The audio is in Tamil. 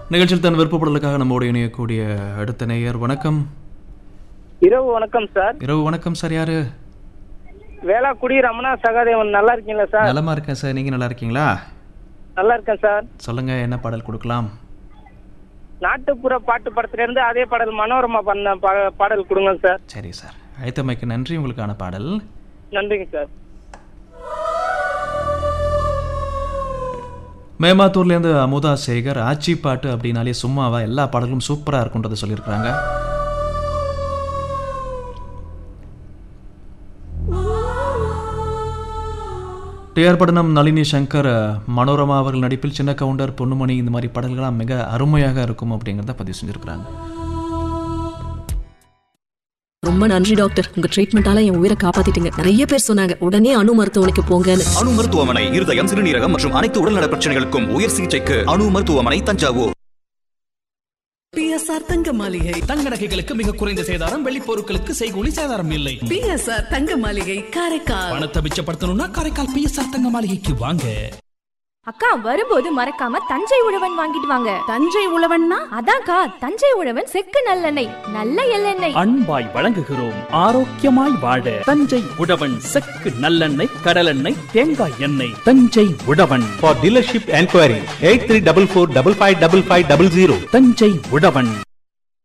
நிகழ்ச்சியில் தன் விருப்பப்படலுக்காக நம்மோடு இணையக்கூடிய அடுத்த நேயர் வணக்கம் இரவு வணக்கம் சார் இரவு வணக்கம் சார் யாரு வேளாக்குடி ரமணா சகாதேவன் நல்லா இருக்கீங்களா சார் நலமா இருக்கேன் சார் நீங்க நல்லா இருக்கீங்களா நல்லா இருக்கேன் சார் சொல்லுங்க என்ன பாடல் கொடுக்கலாம் நாட்டுப்புற பாட்டு படத்துல இருந்து அதே பாடல் மனோரமா பண்ண பா- பாடல் கொடுங்க சார் சரி சார் அழைத்தமைக்கு நன்றி உங்களுக்கான பாடல் நன்றிங்க சார் மேமாத்தூர்லேருந்து அமுதா சேகர் ஆச்சி பாட்டு அப்படின்னாலே சும்மாவா எல்லா பாடலும் சூப்பராக இருக்குன்றதை சொல்லியிருக்கிறாங்க டிஆர் படனம் நளினி சங்கர் மனோரமா அவர்கள் நடிப்பில் சின்ன கவுண்டர் பொன்னுமணி இந்த மாதிரி பாடல்கள்லாம் மிக அருமையாக இருக்கும் அப்படிங்கிறத பதிவு செஞ்சுருக்கிறாங்க ரொம்ப நன்றி டாக்டர் உங்க ட்ரீட்மெண்டால என் உயிரை காப்பாத்திட்டீங்க நிறைய பேர் சொன்னாங்க உடனே அணு மருத்துவமனைக்கு போங்கன்னு அணு மருத்துவமனை இருதயம் சிறுநீரகம் மற்றும் அனைத்து உடல்நல பிரச்சனைகளுக்கும் உயர் சிகிச்சைக்கு அணு மருத்துவமனை தஞ்சாவூர் பிஎஸ்ஆர் தங்க மாளிகை தங்க நகைகளுக்கு மிக குறைந்த சேதாரம் வெள்ளி பொருட்களுக்கு செய்கூலி சேதாரம் இல்லை பிஎஸ்ஆர் தங்க மாளிகை காரைக்கால் பணத்தை மிச்சப்படுத்தணும்னா காரைக்கால் பிஎஸ்ஆர் தங்க மாளிகைக்கு வாங்க அக்கா வரும்போது மறக்காம தஞ்சை உழவன் வாங்கிட்டு வாங்க தஞ்சை உழவன்னா அதான்க்கா தஞ்சை உழவன் செக்கு நல்லெண்ணெய் நல்ல எள்ளெண்ணெய் அன்பாய் வழங்குகிறோம் ஆரோக்கியமாய் வாழ தஞ்சை உழவன் செக்கு நல்லெண்ணெய் கடலெண்ணெய் தேங்காய் எண்ணெய் தஞ்சை உழவன் For dealership enquiry, 8344555500. Thanjai Uzhavan